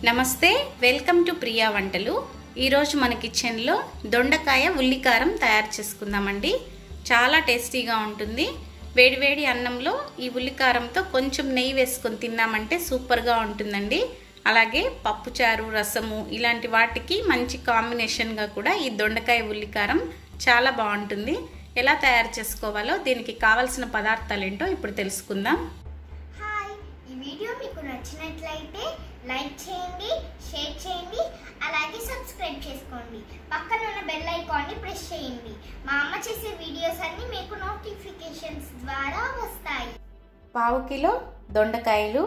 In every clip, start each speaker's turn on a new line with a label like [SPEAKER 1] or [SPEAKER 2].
[SPEAKER 1] నమస్తే welcome to Priya వంటలు ఈరోజు మన కిచెన్లో దొండకాయ ఉల్లికారం తయారు చేసుకుందామండి చాలా టేస్టీగా ఉంటుంది వేడివేడి అన్నంలో ఈ ఉల్లికారంతో కొంచెం నెయ్యి వేసుకొని తిన్నామంటే సూపర్గా ఉంటుందండి అలాగే పప్పుచారు రసము ఇలాంటి వాటికి మంచి కాంబినేషన్గా కూడా ఈ దొండకాయ ఉల్లికారం చాలా బాగుంటుంది ఎలా తయారు చేసుకోవాలో దీనికి కావలసిన పదార్థాలు ఏంటో ఇప్పుడు తెలుసుకుందాం
[SPEAKER 2] హాయ్ ఈ వీడియో మీకు నచ్చినట్లయితే లైక్ చేయండి షేర్ చేయండి అలాగే సబ్స్క్రైబ్ చేసుకోండి పక్కన ఉన్న బెల్ ఐకాన్ని ప్రెస్ చేయండి మా అమ్మ చేసే వీడియోస్ అన్ని మీకు నోటిఫికేషన్స్ ద్వారా వస్తాయి
[SPEAKER 1] పావు కిలో దొండకాయలు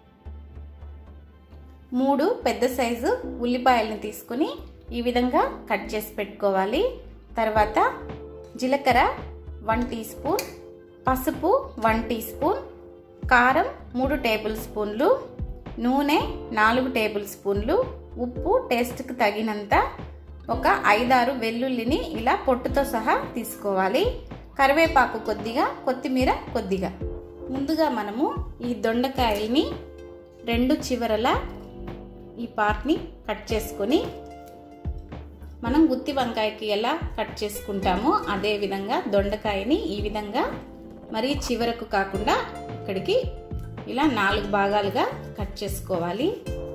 [SPEAKER 1] మూడు పెద్ద సైజు ఉల్లిపాయలను తీసుకుని ఈ విధంగా కట్ చేసి పెట్టుకోవాలి తర్వాత జీలకర్ర వన్ టీ స్పూన్ పసుపు వన్ టీ స్పూన్ కారం మూడు టేబుల్ స్పూన్లు నూనె నాలుగు టేబుల్ స్పూన్లు ఉప్పు టేస్ట్కి తగినంత ఒక ఐదారు వెల్లుల్లిని ఇలా పొట్టుతో సహా తీసుకోవాలి కరివేపాకు కొద్దిగా కొత్తిమీర కొద్దిగా ముందుగా మనము ఈ దొండకాయల్ని రెండు చివరల ఈ పార్ట్ని కట్ చేసుకొని మనం గుత్తి వంకాయకి ఎలా కట్ చేసుకుంటామో అదే విధంగా దొండకాయని ఈ విధంగా మరీ చివరకు కాకుండా ఇక్కడికి ఇలా నాలుగు భాగాలుగా కట్ చేసుకోవాలి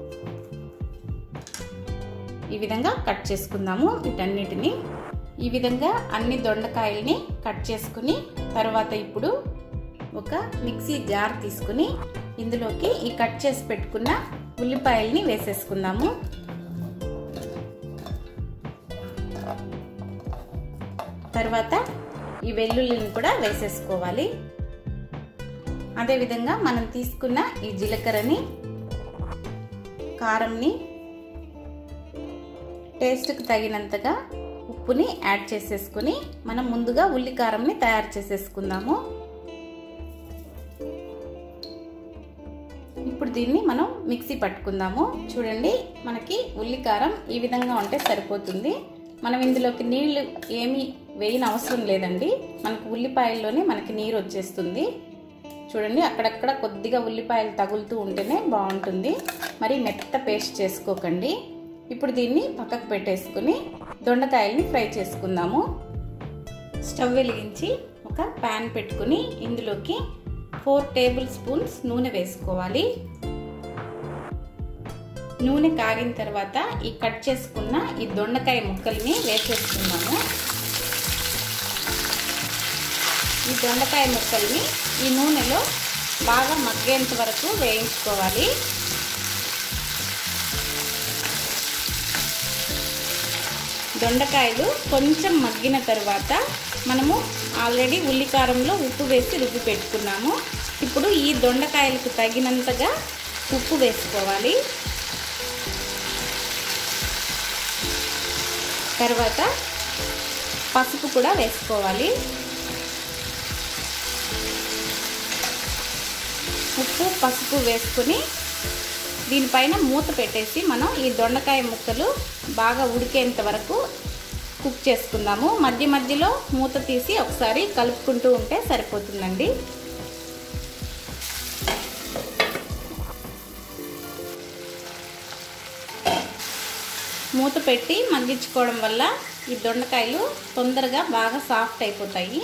[SPEAKER 1] ఈ విధంగా కట్ చేసుకుందాము వీటన్నిటిని ఈ విధంగా అన్ని దొండకాయల్ని కట్ చేసుకుని తర్వాత ఇప్పుడు ఒక మిక్సీ జార్ తీసుకుని ఇందులోకి ఈ కట్ చేసి పెట్టుకున్న ఉల్లిపాయల్ని వేసేసుకుందాము తర్వాత ఈ వెల్లుల్లిని కూడా వేసేసుకోవాలి అదేవిధంగా మనం తీసుకున్న ఈ జీలకర్రని కారంని టేస్ట్కి తగినంతగా ఉప్పుని యాడ్ చేసేసుకుని మనం ముందుగా ఉల్లి కారంని తయారు చేసేసుకుందాము ఇప్పుడు దీన్ని మనం మిక్సీ పట్టుకుందాము చూడండి మనకి ఉల్లికారం ఈ విధంగా ఉంటే సరిపోతుంది మనం ఇందులోకి నీళ్లు ఏమీ వేయని అవసరం లేదండి మనకు ఉల్లిపాయల్లోనే మనకి నీరు వచ్చేస్తుంది చూడండి అక్కడక్కడ కొద్దిగా ఉల్లిపాయలు తగులుతూ ఉంటేనే బాగుంటుంది మరి మెత్త పేస్ట్ చేసుకోకండి ఇప్పుడు దీన్ని పక్కకు పెట్టేసుకుని దొండకాయల్ని ఫ్రై చేసుకుందాము స్టవ్ వెలిగించి ఒక ప్యాన్ పెట్టుకుని ఇందులోకి ఫోర్ టేబుల్ స్పూన్స్ నూనె వేసుకోవాలి నూనె కాగిన తర్వాత ఈ కట్ చేసుకున్న ఈ దొండకాయ ముక్కల్ని వేసేసుకున్నాము ఈ దొండకాయ ముక్కల్ని ఈ నూనెలో బాగా మగ్గేంత వరకు వేయించుకోవాలి దొండకాయలు కొంచెం మగ్గిన తర్వాత మనము ఆల్రెడీ ఉల్లికారంలో ఉప్పు వేసి రుబ్బి పెట్టుకున్నాము ఇప్పుడు ఈ దొండకాయలకు తగినంతగా ఉప్పు వేసుకోవాలి తర్వాత పసుపు కూడా వేసుకోవాలి ఉప్పు పసుపు వేసుకుని దీనిపైన మూత పెట్టేసి మనం ఈ దొండకాయ ముక్కలు బాగా ఉడికేంత వరకు కుక్ చేసుకుందాము మధ్య మధ్యలో మూత తీసి ఒకసారి కలుపుకుంటూ ఉంటే సరిపోతుందండి మూత పెట్టి మగ్గించుకోవడం వల్ల ఈ దొండకాయలు తొందరగా బాగా సాఫ్ట్ అయిపోతాయి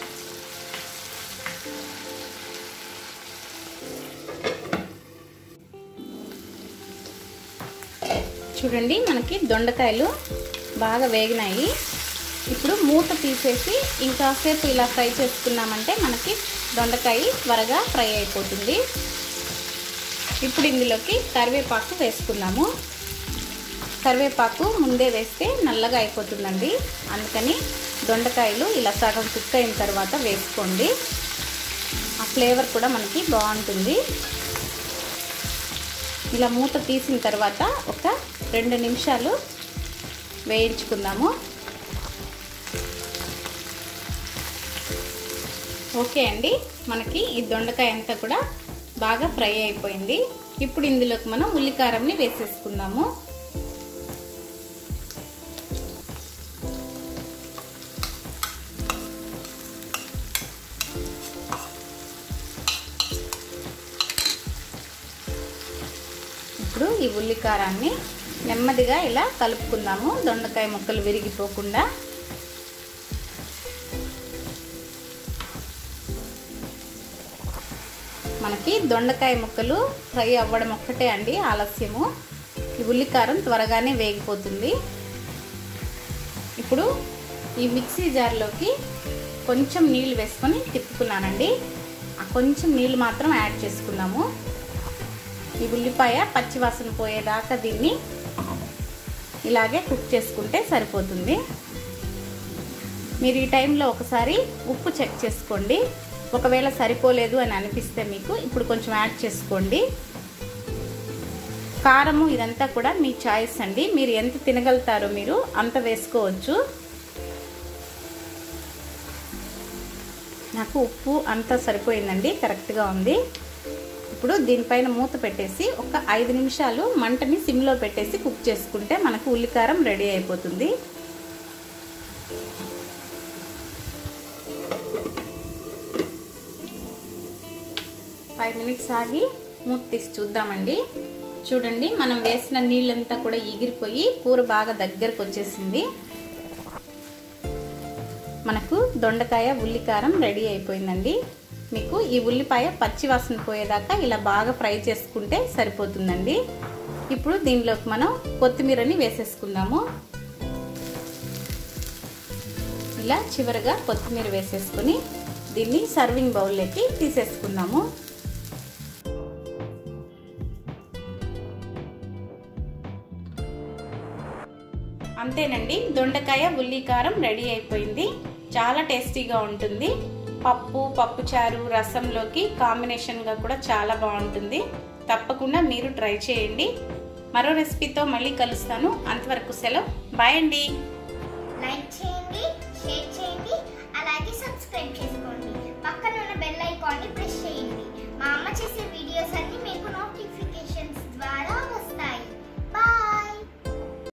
[SPEAKER 1] చూడండి మనకి దొండకాయలు బాగా వేగినాయి ఇప్పుడు మూత తీసేసి ఇంకాసేపు ఇలా ఫ్రై చేసుకున్నామంటే మనకి దొండకాయ త్వరగా ఫ్రై అయిపోతుంది ఇప్పుడు ఇందులోకి కరివేపాకు వేసుకుందాము కరివేపాకు ముందే వేస్తే నల్లగా అయిపోతుందండి అందుకని దొండకాయలు ఇలా సగం కుక్ అయిన తర్వాత వేసుకోండి ఆ ఫ్లేవర్ కూడా మనకి బాగుంటుంది ఇలా మూత తీసిన తర్వాత ఒక రెండు నిమిషాలు వేయించుకుందాము ఓకే అండి మనకి ఈ దొండకాయ అంతా కూడా బాగా ఫ్రై అయిపోయింది ఇప్పుడు ఇందులోకి మనం ఉల్లికారంని వేసేసుకుందాము ఇప్పుడు ఈ ఉల్లికారాన్ని నెమ్మదిగా ఇలా కలుపుకుందాము దొండకాయ ముక్కలు విరిగిపోకుండా మనకి దొండకాయ ముక్కలు ఫ్రై అవ్వడం ఒక్కటే అండి ఆలస్యము ఈ ఉల్లికారం త్వరగానే వేగిపోతుంది ఇప్పుడు ఈ మిక్సీ జార్లోకి కొంచెం నీళ్ళు వేసుకొని తిప్పుకున్నానండి ఆ కొంచెం నీళ్ళు మాత్రం యాడ్ చేసుకున్నాము ఈ ఉల్లిపాయ పచ్చివాసన పోయేదాకా దీన్ని ఇలాగే కుక్ చేసుకుంటే సరిపోతుంది మీరు ఈ టైంలో ఒకసారి ఉప్పు చెక్ చేసుకోండి ఒకవేళ సరిపోలేదు అని అనిపిస్తే మీకు ఇప్పుడు కొంచెం యాడ్ చేసుకోండి కారము ఇదంతా కూడా మీ చాయిస్ అండి మీరు ఎంత తినగలుగుతారో మీరు అంత వేసుకోవచ్చు నాకు ఉప్పు అంతా సరిపోయిందండి కరెక్ట్గా ఉంది ఇప్పుడు దీనిపైన మూత పెట్టేసి ఒక ఐదు నిమిషాలు మంటని సిమ్లో పెట్టేసి కుక్ చేసుకుంటే మనకు ఉల్లికారం రెడీ అయిపోతుంది ఫైవ్ మినిట్స్ ఆగి మూత తీసి చూద్దామండి చూడండి మనం వేసిన నీళ్ళంతా కూడా ఎగిరిపోయి కూర బాగా దగ్గరకు వచ్చేసింది మనకు దొండకాయ ఉల్లికారం రెడీ అయిపోయిందండి మీకు ఈ ఉల్లిపాయ పచ్చి వాసన పోయేదాకా ఇలా బాగా ఫ్రై చేసుకుంటే సరిపోతుందండి ఇప్పుడు దీనిలోకి మనం కొత్తిమీరని వేసేసుకుందాము ఇలా చివరగా కొత్తిమీర వేసేసుకుని దీన్ని సర్వింగ్ బౌల్లోకి తీసేసుకుందాము అంతేనండి దొండకాయ ఉల్లికారం రెడీ అయిపోయింది చాలా టేస్టీగా ఉంటుంది పప్పు పప్పుచారు రసంలోకి కాంబినేషన్గా కూడా చాలా బాగుంటుంది తప్పకుండా మీరు ట్రై చేయండి మరో రెసిపీతో మళ్ళీ కలుస్తాను అంతవరకు సెలవు బాయ్ అండి
[SPEAKER 2] లైక్ చేయండి షేర్ చేయండి అలాగే సబ్స్క్రైబ్ చేసుకోండి పక్కన ఉన్న బెల్ ఐకాన్ని ప్రెస్ చేయండి మా అమ్మ చేసే